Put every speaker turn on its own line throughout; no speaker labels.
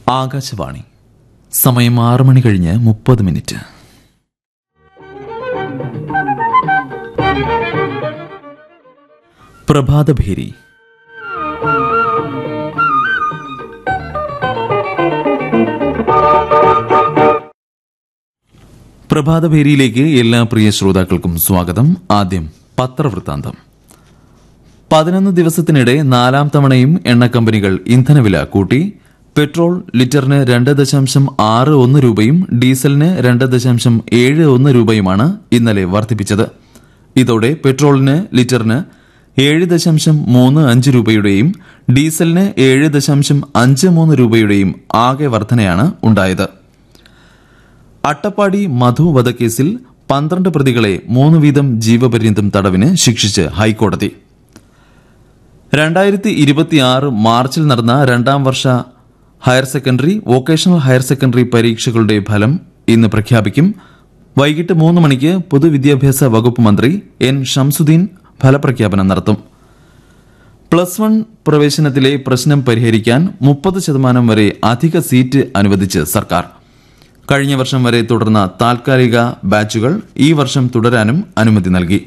ആകാശവാണി സമയം ആറ് മണി കഴിഞ്ഞ് മുപ്പത് മിനിറ്റ് പ്രഭാതഭേരി പ്രഭാതഭേരിയിലേക്ക് എല്ലാ പ്രിയ ശ്രോതാക്കൾക്കും സ്വാഗതം ആദ്യം പത്രവൃത്താന്തം പതിനൊന്ന് ദിവസത്തിനിടെ നാലാം തവണയും എണ്ണക്കമ്പനികൾ ഇന്ധനവില കൂട്ടി പെട്രോൾ ലിറ്ററിന് രണ്ട് ദശാംശം ആറ് ഒന്ന് രൂപയും ഡീസലിന് രണ്ട് ദശാംശം ഏഴ് ഒന്ന് രൂപയുമാണ് ഇന്നലെ വർദ്ധിപ്പിച്ചത് ഇതോടെ പെട്രോളിന് ലിറ്ററിന് ഏഴ് ദശാംശം മൂന്ന് അഞ്ച് രൂപയുടെയും ഡീസലിന് ഏഴ് ദശാംശം അഞ്ച് മൂന്ന് രൂപയുടെയും ആകെ വർധനയാണ് ഉണ്ടായത് അട്ടപ്പാടി മധു വധക്കേസിൽ പന്ത്രണ്ട് പ്രതികളെ മൂന്ന് വീതം ജീവപര്യന്തം തടവിന് ശിക്ഷിച്ച് ഹൈക്കോടതി രണ്ടായിരത്തി ഇരുപത്തിയാറ് മാർച്ചിൽ നടന്ന രണ്ടാം വർഷ higher secondary vocational higher secondary പരീക്ഷകളുടെ ഫലം ഇന്ന് പ്രഖ്യാപിക്കും വൈകിട്ട് മൂന്ന് മണിക്ക് പൊതുവിദ്യാഭ്യാസ വകുപ്പ് മന്ത്രി എൻ ഷംസുദ്ദീൻ ഫലപ്രഖ്യാപനം നടത്തും പ്ലസ് വൺ പ്രവേശനത്തിലെ പ്രശ്നം പരിഹരിക്കാൻ മുപ്പത് ശതമാനം വരെ അധിക സീറ്റ് അനുവദിച്ച് സർക്കാർ കഴിഞ്ഞ വർഷം വരെ തുടർന്ന താൽക്കാലിക ബാച്ചുകൾ ഈ വർഷം തുടരാനും അനുമതി നൽകി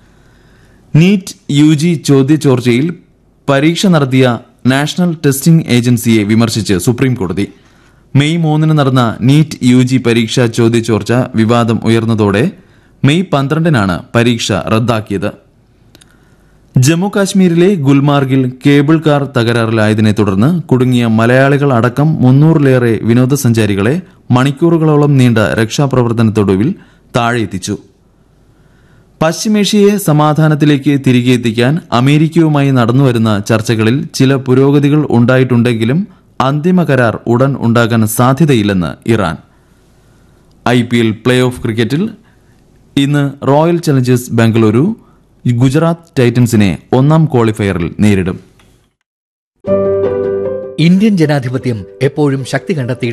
നീറ്റ് യു ജി ചോദ്യചോർച്ചയിൽ പരീക്ഷ നടത്തിയ നാഷണൽ ടെസ്റ്റിംഗ് ഏജൻസിയെ വിമർശിച്ച് സുപ്രീം കോടതി മെയ് മൂന്നിന് നടന്ന നീറ്റ് യു ജി പരീക്ഷാ ചോദ്യചോർച്ച വിവാദം ഉയർന്നതോടെ മെയ് പന്ത്രണ്ടിനാണ് പരീക്ഷ റദ്ദാക്കിയത് ജമ്മു കാശ്മീരിലെ ഗുൽമാർഗിൽ കേബിൾ കാർ തകരാറിലായതിനെ തുടർന്ന് കുടുങ്ങിയ മലയാളികൾ അടക്കം മുന്നൂറിലേറെ വിനോദസഞ്ചാരികളെ മണിക്കൂറുകളോളം നീണ്ട രക്ഷാപ്രവർത്തനത്തൊടുവിൽ താഴെയെത്തിച്ചു പശ്ചിമേഷ്യയെ സമാധാനത്തിലേക്ക് തിരികെ എത്തിക്കാൻ അമേരിക്കയുമായി നടന്നുവരുന്ന ചർച്ചകളിൽ ചില പുരോഗതികൾ ഉണ്ടായിട്ടുണ്ടെങ്കിലും അന്തിമ കരാർ ഉടൻ ഉണ്ടാകാൻ സാധ്യതയില്ലെന്ന് Iran I P L play off ക്രിക്കറ്റിൽ ഇന്ന് റോയൽ ചലഞ്ചേഴ്സ് ബാംഗ്ലൂരു ഗുജറാത്ത് ടൈറ്റൻസിനെ ഒന്നാം ക്വാളിഫയറിൽ നേരിടും
ഇന്ത്യൻ ജനാധിപത്യം എപ്പോഴും ശക്തി കണ്ടെത്തി